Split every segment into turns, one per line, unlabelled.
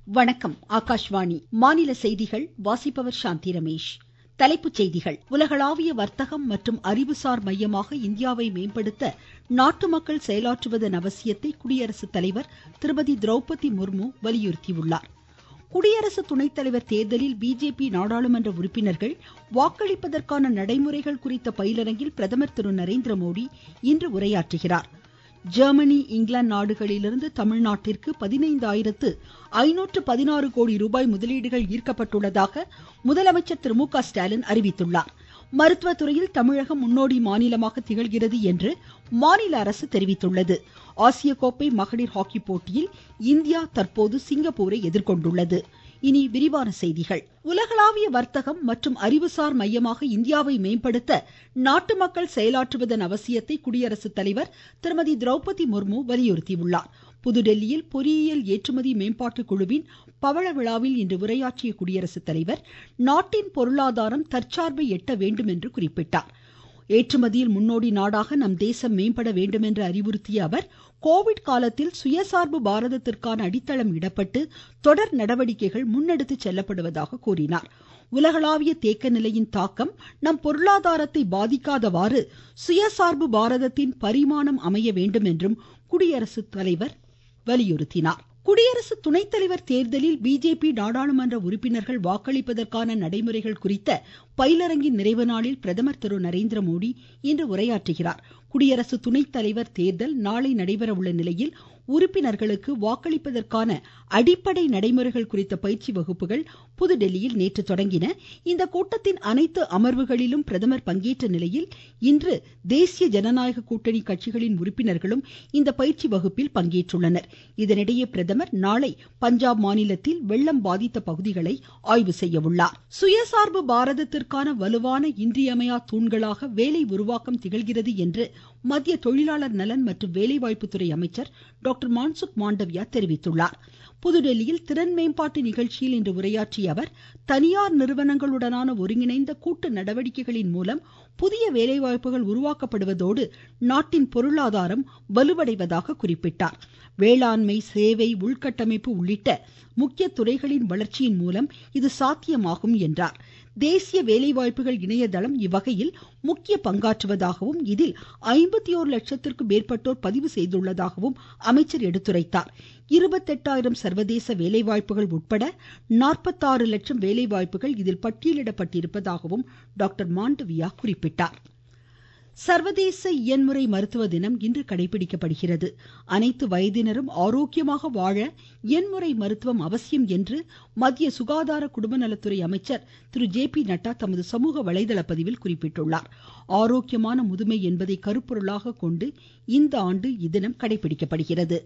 வணக்கம் ஆகாஷ்வாணி மாநில செய்திகள் வாசிப்பவர் சாந்தி ரமேஷ் தலைப்புச் செய்திகள் உலகளாவிய வர்த்தகம் மற்றும் அறிவுசார் மையமாக இந்தியாவை மேம்படுத்த நாட்டு மக்கள் செயலாற்றுவதன் அவசியத்தை குடியரசுத் தலைவர் திருமதி திரௌபதி முர்மு வலியுறுத்தியுள்ளார் குடியரசு துணைத் தலைவர் தேர்தலில் பிஜேபி நாடாளுமன்ற உறுப்பினர்கள் வாக்களிப்பதற்கான நடைமுறைகள் குறித்த பயிலரங்கில் பிரதமர் திரு நரேந்திரமோடி இன்று உரையாற்றுகிறார் ஜெர்மனி இங்கிலாந்து நாடுகளிலிருந்து தமிழ்நாட்டிற்கு பதினைந்தாயிரத்து ஐநூற்று பதினாறு கோடி ரூபாய் முதலீடுகள் ஈர்க்கப்பட்டுள்ளதாக முதலமைச்சர் திரு மு க ஸ்டாலின் அறிவித்துள்ளார் மருத்துவத்துறையில் தமிழகம் முன்னோடி மாநிலமாக திகழ்கிறது என்று மாநில அரசு தெரிவித்துள்ளது ஆசிய கோப்பை மகளிர் ஹாக்கி போட்டியில் இந்தியா தற்போது சிங்கப்பூரை எதிர்கொண்டுள்ளது இனி விரிவான செய்திகள் உலகளாவிய வர்த்தகம் மற்றும் அறிவுசார் மையமாக இந்தியாவை மேம்படுத்த நாட்டு மக்கள் செயலாற்றுவதன் அவசியத்தை குடியரசுத் தலைவர் திருமதி திரௌபதி முர்மு வலியுறுத்தியுள்ளார் புதுடெல்லியில் பொறியியல் ஏற்றுமதி மேம்பாட்டு குழுவின் பவள விழாவில் இன்று உரையாற்றிய குடியரசுத் தலைவர் நாட்டின் பொருளாதாரம் தற்சார்பை எட்ட வேண்டும் என்று குறிப்பிட்டார் ஏற்றுமதியில் முன்னோடி நாடாக நம் தேசம் மேம்பட வேண்டும் என்று அறிவுறுத்திய அவர் கோவிட் காலத்தில் சுயசார்பு பாரதத்திற்கான அடித்தளம் இடப்பட்டு தொடர் நடவடிக்கைகள் முன்னெடுத்து செல்லப்படுவதாக கூறினார் உலகளாவிய தேக்க நிலையின் தாக்கம் நம் பொருளாதாரத்தை பாதிக்காதவாறு சுயசார்பு பாரதத்தின் பரிமாணம் அமைய வேண்டும் என்றும் குடியரசுத் தலைவர் வலியுறுத்தினார் குடியரசு துணைத் தலைவர் தேர்தலில் பிஜேபி நாடாளுமன்ற உறுப்பினர்கள் வாக்களிப்பதற்கான நடைமுறைகள் குறித்த பயிலரங்கின் நிறைவு நாளில் பிரதமர் திரு நரேந்திரமோடி இன்று உரையாற்றுகிறார் குடியரசு துணைத் தலைவர் தேர்தல் நாளை நடைபெற உள்ள நிலையில் உறுப்பினர்களுக்கு வாக்களிப்பதற்கான அடிப்படை நடைமுறைகள் குறித்த பயிற்சி வகுப்புகள் புதுடெல்லியில் நேற்று தொடங்கின இந்த கூட்டத்தின் அனைத்து அமர்வுகளிலும் பிரதமர் பங்கேற்ற நிலையில் இன்று தேசிய ஜனநாயக கூட்டணி கட்சிகளின் உறுப்பினர்களும் இந்த பயிற்சி வகுப்பில் பங்கேற்றுள்ளனர் இதனிடையே பிரதமர் நாளை பஞ்சாப் மாநிலத்தில் வெள்ளம் பாதித்த பகுதிகளை ஆய்வு செய்ய உள்ளார் சுயசார்பு பாரதத்திற்கான வலுவான இன்றியமையா தூண்களாக வேலை உருவாக்கம் திகழ்கிறது என்று மத்திய தொழிலாளர் நலன் மற்றும் வேலைவாய்ப்புத்துறை அமைச்சர் டாக்டர் மான்சுக் மாண்டவியா தெரிவித்துள்ளார் புதுடெல்லியில் திறன் மேம்பாட்டு நிகழ்ச்சியில் இன்று உரையாற்றிய அவர் தனியார் நிறுவனங்களுடனான ஒருங்கிணைந்த கூட்டு நடவடிக்கைகளின் மூலம் புதிய வேலைவாய்ப்புகள் உருவாக்கப்படுவதோடு நாட்டின் பொருளாதாரம் வலுவடைவதாக குறிப்பிட்டார் வேளாண்மை சேவை உள்கட்டமைப்பு உள்ளிட்ட முக்கிய துறைகளின் வளர்ச்சியின் மூலம் இது சாத்தியமாகும் என்றார் தேசிய வேலைவாய்ப்புகள் இணையதளம் இவ்வகையில் முக்கிய பங்காற்றுவதாகவும் இதில் ஐம்பத்தி ஓரு லட்சத்திற்கும் மேற்பட்டோர் பதிவு செய்துள்ளதாகவும் அமைச்சர் எடுத்துரைத்தார் இருபத்தெட்டாயிரம் சர்வதேச வேலைவாய்ப்புகள் உட்பட நாற்பத்தாறு லட்சம் வேலைவாய்ப்புகள் இதில் பட்டியலிடப்பட்டிருப்பதாகவும் டாக்டர் மாண்டவியா குறிப்பிட்டார் சர்வதேச இயன்முறை மருத்துவ தினம் இன்று கடைபிடிக்கப்படுகிறது அனைத்து வயதினரும் ஆரோக்கியமாக வாழ இயன்முறை மருத்துவம் அவசியம் என்று மத்திய சுகாதார குடும்பநலத்துறை அமைச்சர் திரு ஜே பி நட்டா தமது சமூக வலைதள பதிவில் குறிப்பிட்டுள்ளார் ஆரோக்கியமான முதுமை என்பதை கருப்பொருளாக கொண்டு இந்த ஆண்டு இத்தினம் கடைபிடிக்கப்படுகிறது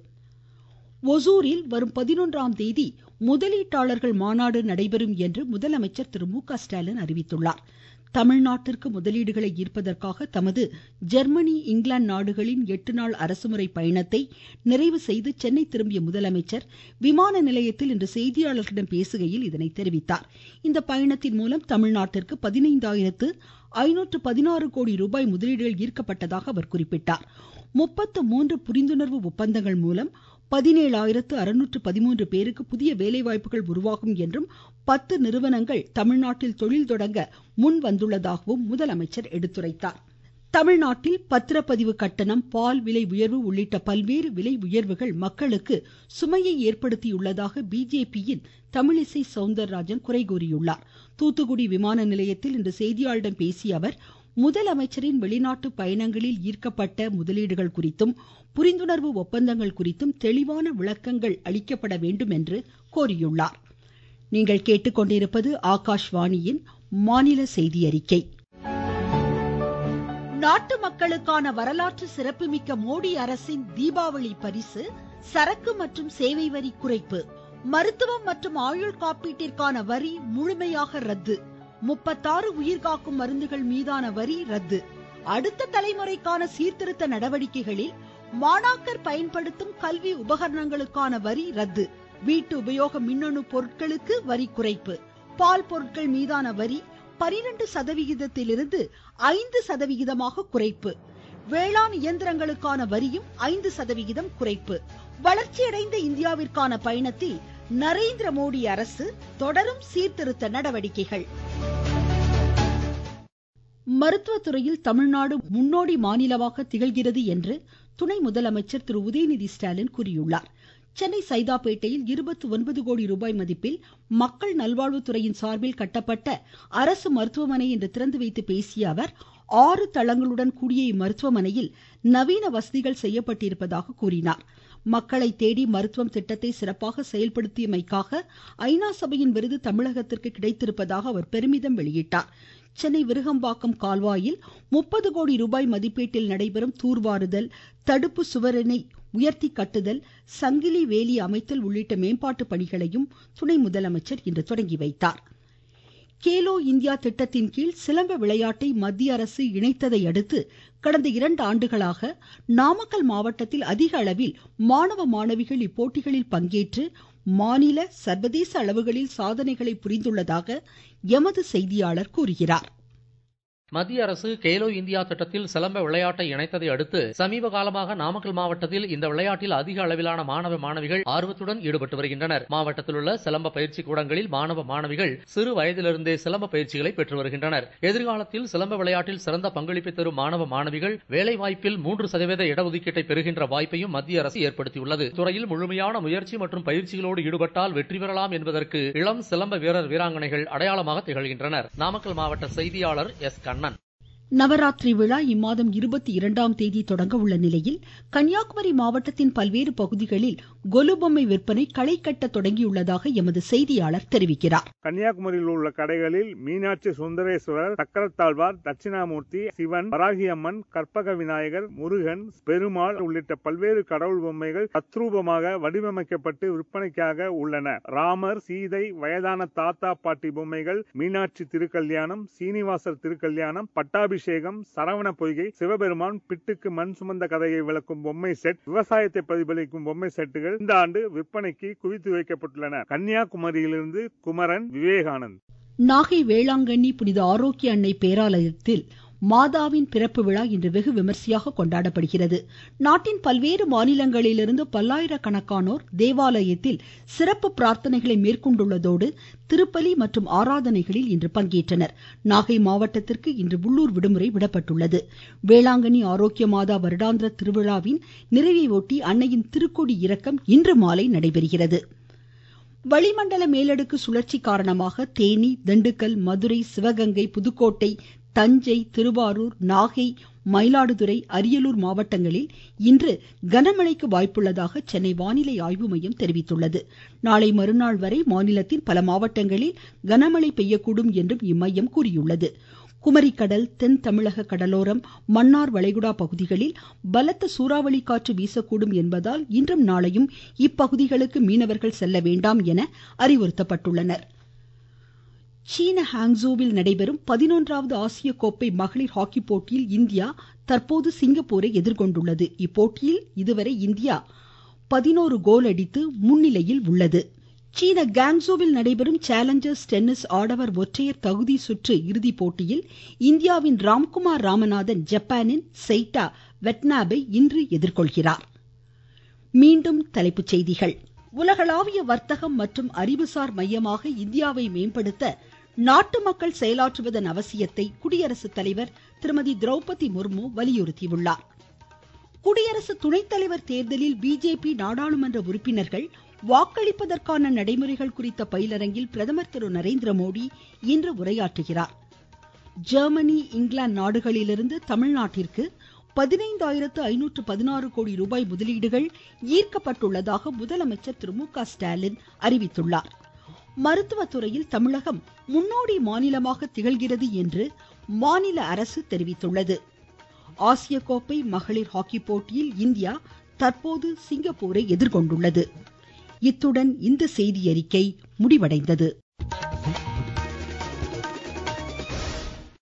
ஒசூரில் வரும் பதினொன்றாம் தேதி முதலீட்டாளர்கள் மாநாடு நடைபெறும் என்று முதலமைச்சர் திரு மு க ஸ்டாலின் அறிவித்துள்ளார் தமிழ்நாட்டிற்கு முதலீடுகளை ஈர்ப்பதற்காக தமது ஜெர்மனி இங்கிலாந்து நாடுகளின் எட்டு நாள் அரசுமுறை பயணத்தை நிறைவு செய்து சென்னை திரும்பிய முதலமைச்சர் விமான நிலையத்தில் இன்று செய்தியாளர்களிடம் பேசுகையில் இதனை தெரிவித்தார் இந்த பயணத்தின் மூலம் தமிழ்நாட்டிற்கு பதினைந்தாயிரத்து ஐநூற்று பதினாறு கோடி ரூபாய் முதலீடுகள் ஈர்க்கப்பட்டதாக அவர் குறிப்பிட்டார் முப்பத்து மூன்று புரிந்துணர்வு ஒப்பந்தங்கள் மூலம் பதினேழாயிரத்து அறுநூற்று பதிமூன்று பேருக்கு புதிய வேலைவாய்ப்புகள் உருவாகும் என்றும் பத்து நிறுவனங்கள் தமிழ்நாட்டில் தொழில் தொடங்க முன் வந்துள்ளதாகவும் முதலமைச்சர் எடுத்துரைத்தார் தமிழ்நாட்டில் பத்திரப்பதிவு கட்டணம் பால் விலை உயர்வு உள்ளிட்ட பல்வேறு விலை உயர்வுகள் மக்களுக்கு சுமையை ஏற்படுத்தியுள்ளதாக பிஜேபியின் தமிழிசை சவுந்தரராஜன் குறை கூறியுள்ளார் தூத்துக்குடி விமான நிலையத்தில் இன்று செய்தியாளர்களிடம் பேசிய அவர் முதலமைச்சரின் வெளிநாட்டு பயணங்களில் ஈர்க்கப்பட்ட முதலீடுகள் குறித்தும் புரிந்துணர்வு ஒப்பந்தங்கள் குறித்தும் தெளிவான விளக்கங்கள் அளிக்கப்பட வேண்டும் என்று கோரியுள்ளார் நீங்கள் கேட்டுக்கொண்டிருப்பது ஆகாஷ்வாணியின் மாநில செய்தி அறிக்கை நாட்டு மக்களுக்கான வரலாற்று சிறப்புமிக்க மோடி அரசின் தீபாவளி பரிசு சரக்கு மற்றும் சேவை வரி குறைப்பு மருத்துவம் மற்றும் ஆயுள் காப்பீட்டிற்கான வரி முழுமையாக ரத்து முப்பத்தாறு உயிர்காக்கும் மருந்துகள் மீதான வரி ரத்து அடுத்த தலைமுறைக்கான சீர்திருத்த நடவடிக்கைகளில் மாணாக்கர் பயன்படுத்தும் கல்வி உபகரணங்களுக்கான வரி ரத்து வீட்டு உபயோக மின்னணு பொருட்களுக்கு வரி குறைப்பு பால் பொருட்கள் மீதான வரி பனிரெண்டு சதவிகிதத்திலிருந்து ஐந்து சதவிகிதமாக குறைப்பு வேளாண் இயந்திரங்களுக்கான வரியும் ஐந்து சதவிகிதம் குறைப்பு வளர்ச்சியடைந்த இந்தியாவிற்கான பயணத்தில் நரேந்திர மோடி அரசு தொடரும் சீர்திருத்த நடவடிக்கைகள் மருத்துவத்துறையில் தமிழ்நாடு முன்னோடி மாநிலமாக திகழ்கிறது என்று துணை முதலமைச்சர் திரு உதயநிதி ஸ்டாலின் கூறியுள்ளார் சென்னை சைதாப்பேட்டையில் இருபத்தி ஒன்பது கோடி ரூபாய் மதிப்பில் மக்கள் நல்வாழ்வுத்துறையின் சார்பில் கட்டப்பட்ட அரசு மருத்துவமனை இன்று திறந்து வைத்து பேசிய அவர் ஆறு தளங்களுடன் கூடிய இம்மருத்துவமனையில் நவீன வசதிகள் செய்யப்பட்டிருப்பதாக கூறினார் மக்களை தேடி மருத்துவம் திட்டத்தை சிறப்பாக செயல்படுத்தியமைக்காக ஐநா சபையின் விருது தமிழகத்திற்கு கிடைத்திருப்பதாக அவர் பெருமிதம் வெளியிட்டார் சென்னை விருகம்பாக்கம் கால்வாயில் முப்பது கோடி ரூபாய் மதிப்பீட்டில் நடைபெறும் தூர்வாறுதல் தடுப்பு சுவரினை உயர்த்தி கட்டுதல் சங்கிலி வேலி அமைத்தல் உள்ளிட்ட மேம்பாட்டு பணிகளையும் துணை முதலமைச்சர் இன்று தொடங்கி வைத்தார் கேலோ இந்தியா திட்டத்தின் கீழ் சிலம்ப விளையாட்டை மத்திய அரசு இணைத்ததை அடுத்து கடந்த இரண்டு ஆண்டுகளாக நாமக்கல் மாவட்டத்தில் அதிக அளவில் மாணவ மாணவிகள் இப்போட்டிகளில் பங்கேற்று மாநில சர்வதேச அளவுகளில் சாதனைகளை புரிந்துள்ளதாக எமது செய்தியாளர் கூறுகிறார்
மத்திய அரசு கேலோ இந்தியா திட்டத்தில் சிலம்ப விளையாட்டை இணைத்ததை அடுத்து சமீப காலமாக நாமக்கல் மாவட்டத்தில் இந்த விளையாட்டில் அதிக அளவிலான மாணவ மாணவிகள் ஆர்வத்துடன் ஈடுபட்டு வருகின்றனர் மாவட்டத்தில் உள்ள சிலம்ப பயிற்சி கூடங்களில் மாணவ மாணவிகள் சிறு வயதிலிருந்தே சிலம்ப பயிற்சிகளை பெற்று வருகின்றனர் எதிர்காலத்தில் சிலம்ப விளையாட்டில் சிறந்த பங்களிப்பை தரும் மாணவ மாணவிகள் வேலை வாய்ப்பில் மூன்று சதவீத இடஒதுக்கீட்டை பெறுகின்ற வாய்ப்பையும் மத்திய அரசு ஏற்படுத்தியுள்ளது துறையில் முழுமையான முயற்சி மற்றும் பயிற்சிகளோடு ஈடுபட்டால் வெற்றி பெறலாம் என்பதற்கு இளம் சிலம்ப வீரர் வீராங்கனைகள் அடையாளமாக திகழ்கின்றனர் நாமக்கல் மாவட்ட செய்தியாளர் எஸ் கண்ணன்
நவராத்திரி விழா இம்மாதம் இருபத்தி இரண்டாம் தேதி தொடங்க உள்ள நிலையில் கன்னியாகுமரி மாவட்டத்தின் பல்வேறு பகுதிகளில் கொலு பொம்மை விற்பனை களை கட்ட தொடங்கியுள்ளதாக எமது செய்தியாளர் தெரிவிக்கிறார்
கன்னியாகுமரியில் உள்ள கடைகளில் மீனாட்சி சுந்தரேஸ்வரர் சக்கரத்தாழ்வார் தட்சிணாமூர்த்தி சிவன் வராகியம்மன் கற்பக விநாயகர் முருகன் பெருமாள் உள்ளிட்ட பல்வேறு கடவுள் பொம்மைகள் தத்ரூபமாக வடிவமைக்கப்பட்டு விற்பனைக்காக உள்ளன ராமர் சீதை வயதான தாத்தா பாட்டி பொம்மைகள் மீனாட்சி திருக்கல்யாணம் சீனிவாசர் திருக்கல்யாணம் பட்டாபி அபிஷேகம் சரவண பொய்கை சிவபெருமான் பிட்டுக்கு மண் சுமந்த கதையை விளக்கும் பொம்மை செட் விவசாயத்தை பிரதிபலிக்கும் பொம்மை செட்டுகள் இந்த ஆண்டு விற்பனைக்கு குவித்து வைக்கப்பட்டுள்ளன கன்னியாகுமரியிலிருந்து குமரன் விவேகானந்த்
நாகை வேளாங்கண்ணி புனித ஆரோக்கிய அன்னை பேராலயத்தில் மாதாவின் பிறப்பு விழா இன்று வெகு விமர்சையாக கொண்டாடப்படுகிறது நாட்டின் பல்வேறு மாநிலங்களிலிருந்து பல்லாயிரக்கணக்கானோர் தேவாலயத்தில் சிறப்பு பிரார்த்தனைகளை மேற்கொண்டுள்ளதோடு திருப்பலி மற்றும் ஆராதனைகளில் இன்று பங்கேற்றனர் நாகை மாவட்டத்திற்கு இன்று உள்ளூர் விடுமுறை விடப்பட்டுள்ளது வேளாங்கண்ணி ஆரோக்கிய மாதா வருடாந்திர திருவிழாவின் நிறைவை ஒட்டி அன்னையின் திருக்கொடி இறக்கம் இன்று மாலை நடைபெறுகிறது வளிமண்டல மேலடுக்கு சுழற்சி காரணமாக தேனி திண்டுக்கல் மதுரை சிவகங்கை புதுக்கோட்டை தஞ்சை திருவாரூர் நாகை மயிலாடுதுறை அரியலூர் மாவட்டங்களில் இன்று கனமழைக்கு வாய்ப்புள்ளதாக சென்னை வானிலை ஆய்வு மையம் தெரிவித்துள்ளது நாளை மறுநாள் வரை மாநிலத்தின் பல மாவட்டங்களில் கனமழை பெய்யக்கூடும் என்றும் இம்மையம் கூறியுள்ளது குமரிக்கடல் தென் தமிழக கடலோரம் மன்னார் வளைகுடா பகுதிகளில் பலத்த சூறாவளி காற்று வீசக்கூடும் என்பதால் இன்றும் நாளையும் இப்பகுதிகளுக்கு மீனவர்கள் செல்ல வேண்டாம் என அறிவுறுத்தப்பட்டுள்ளனர் சீன ஹாங்ஸோவில் நடைபெறும் பதினொன்றாவது ஆசிய கோப்பை மகளிர் ஹாக்கி போட்டியில் இந்தியா தற்போது சிங்கப்பூரை எதிர்கொண்டுள்ளது இப்போட்டியில் இதுவரை இந்தியா பதினோரு கோல் அடித்து முன்னிலையில் உள்ளது சீன காங்ஸோவில் நடைபெறும் சேலஞ்சர்ஸ் டென்னிஸ் ஆடவர் ஒற்றையர் தகுதி சுற்று இறுதி போட்டியில் இந்தியாவின் ராம்குமார் ராமநாதன் ஜப்பானின் செயிட்டா வெட்னாபை இன்று எதிர்கொள்கிறார் மீண்டும் தலைப்புச் செய்திகள் உலகளாவிய வர்த்தகம் மற்றும் அறிவுசார் மையமாக இந்தியாவை மேம்படுத்த நாட்டு மக்கள் செயலாற்றுவதன் அவசியத்தை குடியரசுத் தலைவர் திருமதி திரௌபதி முர்மு வலியுறுத்தியுள்ளார் குடியரசு துணைத் தலைவர் தேர்தலில் பிஜேபி நாடாளுமன்ற உறுப்பினர்கள் வாக்களிப்பதற்கான நடைமுறைகள் குறித்த பயிலரங்கில் பிரதமர் திரு நரேந்திர மோடி இன்று உரையாற்றுகிறார் ஜெர்மனி இங்கிலாந்து நாடுகளிலிருந்து தமிழ்நாட்டிற்கு பதினைந்தாயிரத்து ஐநூற்று பதினாறு கோடி ரூபாய் முதலீடுகள் ஈர்க்கப்பட்டுள்ளதாக முதலமைச்சர் திரு மு க ஸ்டாலின் அறிவித்துள்ளார் மருத்துவத்துறையில் தமிழகம் முன்னோடி மாநிலமாக திகழ்கிறது என்று மாநில அரசு தெரிவித்துள்ளது ஆசிய கோப்பை மகளிர் ஹாக்கி போட்டியில் இந்தியா தற்போது சிங்கப்பூரை எதிர்கொண்டுள்ளது இத்துடன் இந்த செய்தியறிக்கை முடிவடைந்தது